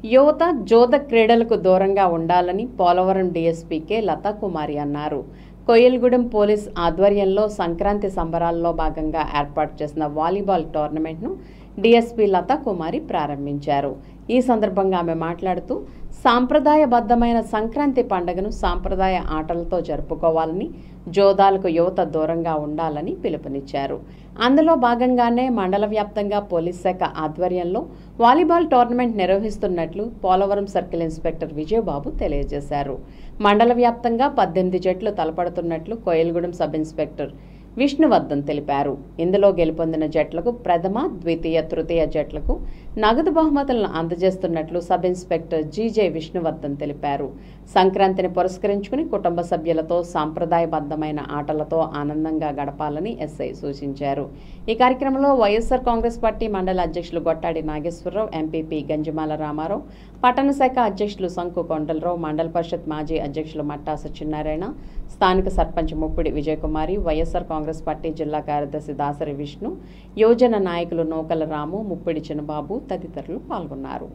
యువత జోద క్రీడలకు దూరంగా ఉండాలని పోలవరం డీఎస్పీ కె లతా కుమారి అన్నారు కొయ్యలగూడెం పోలీస్ ఆధ్వర్యంలో సంక్రాంతి సంబరాల్లో భాగంగా ఏర్పాటు చేసిన వాలీబాల్ టోర్నమెంట్ను డీఎస్పీ లతా కుమారి ప్రారంభించారు ఈ సందర్భంగా ఆమె మాట్లాడుతూ సాంప్రదాయబద్ధమైన సంక్రాంతి పండుగను సాంప్రదాయ ఆటలతో జరుపుకోవాలని జోదాలకు యువత దూరంగా ఉండాలని పిలుపునిచ్చారు అందులో భాగంగానే మండల వ్యాప్తంగా పోలీస్ శాఖ ఆధ్వర్యంలో వాలీబాల్ టోర్నమెంట్ నిర్వహిస్తున్నట్లు పోలవరం సర్కిల్ ఇన్స్పెక్టర్ విజయబాబు తెలియజేశారు మండల వ్యాప్తంగా పద్దెనిమిది జట్లు తలపడుతున్నట్లు కోయలగూడెం సబ్ ఇన్స్పెక్టర్ విష్ణువర్ధన్ తెలిపారు ఇందులో గెలుపొందిన జట్లకు ప్రథమ ద్వితీయ తృతీయ జట్లకు నగదు బహుమతులను అందజేస్తున్నట్లు సబ్ ఇన్స్పెక్టర్ జీజే విష్ణువర్ధన్ తెలిపారు సంక్రాంతిని పురస్కరించుకుని కుటుంబ సభ్యులతో సాంప్రదాయబద్ధమైన ఆటలతో ఆనందంగా గడపాలని ఎస్ఐ సూచించారు ఈ కార్యక్రమంలో వైఎస్ఆర్ కాంగ్రెస్ పార్టీ మండల అధ్యక్షులు గొట్టాడి నాగేశ్వరరావు ఎంపీపీ గంజిమాల రామారావు పట్టణ శాఖ అధ్యక్షులు సంకు కొండలరావు మండల పరిషత్ మాజీ అధ్యక్షులు మట్టా సత్యనారాయణ స్థానిక సర్పంచ్ ముప్పిడి విజయకుమారి వైఎస్ఆర్ కాంగ్రెస్ పార్టీ జిల్లా కార్యదర్శి దాసరి విష్ణు యువజన నాయకులు నూకల రాము ముప్పిడి చిన్నబాబు తదితరులు పాల్గొన్నారు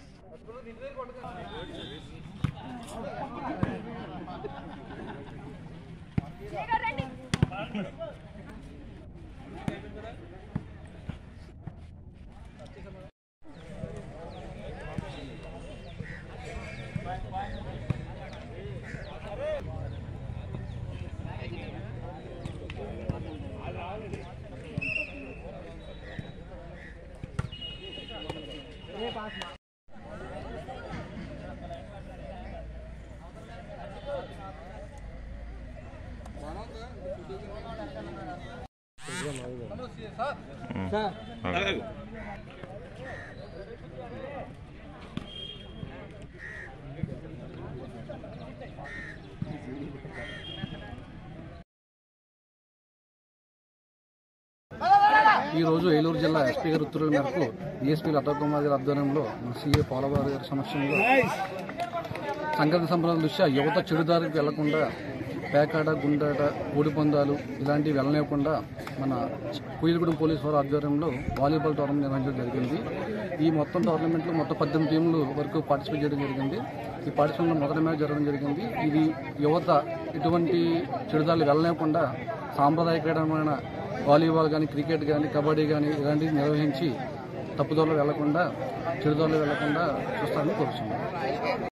ఈ రోజు ఏలూరు జిల్లా ఎస్పీ గారి ఉత్తర్వుల మేరకు డిఎస్పీ లతా కుమార్ గారి ఆధ్వర్యంలో మన సీఏ పోలవారి గారి సమక్షంలో సంక్రాంతి సంబరాల దృష్ట్యా యువత చెడుదారికి వెళ్లకుండా పేకాట గుండాట పందాలు ఇలాంటివి వెళ్ళనివ్వకుండా మన కుయిలగూడెం పోలీస్ వారి ఆధ్వర్యంలో వాలీబాల్ టోర్నమెంట్ నిర్వహించడం జరిగింది ఈ మొత్తం టోర్నమెంట్లో మొత్తం పద్దెనిమిది టీంలు వరకు పార్టిసిపేట్ చేయడం జరిగింది ఈ పార్టిసిపేట్లో మొదటి మ్యాచ్ జరగడం జరిగింది ఇది యువత ఎటువంటి చెడుదారులు వెళ్ళనివ్వకుండా సాంప్రదాయ క్రీడమైన వాలీబాల్ కానీ క్రికెట్ కానీ కబడ్డీ కానీ ఇలాంటివి నిర్వహించి తప్పుదోవలో వెళ్లకుండా చెడుదోవలో వెళ్లకుండా చూస్తారని కోరుతున్నాను